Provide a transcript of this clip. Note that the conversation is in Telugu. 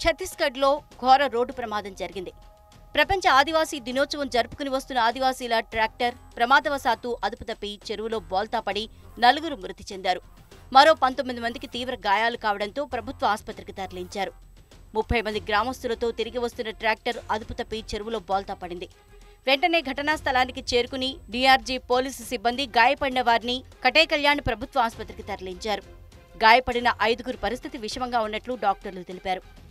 ఛత్తీస్గఢ్లో ఘోర రోడ్డు ప్రమాదం జరిగింది ప్రపంచ ఆదివాసీ దినోత్సవం జరుపుకుని వస్తున్న ఆదివాసీల ట్రాక్టర్ ప్రమాదవశాత్తు అదుపు తప్పి చెరువులో బోల్తా పడి నలుగురు మృతి చెందారు మరో పంతొమ్మిది మందికి తీవ్ర గాయాలు కావడంతో ప్రభుత్వ ఆసుపత్రికి తరలించారు ముప్పై మంది గ్రామస్తులతో తిరిగి వస్తున్న ట్రాక్టర్ అదుపు తప్పి చెరువులో బోల్తా పడింది వెంటనే ఘటనా స్థలానికి చేరుకుని డీఆర్జీ పోలీసు సిబ్బంది గాయపడిన వారిని కటే కళ్యాణ్ ప్రభుత్వ ఆసుపత్రికి తరలించారు గాయపడిన ఐదుగురు పరిస్థితి విషమంగా ఉన్నట్లు డాక్టర్లు తెలిపారు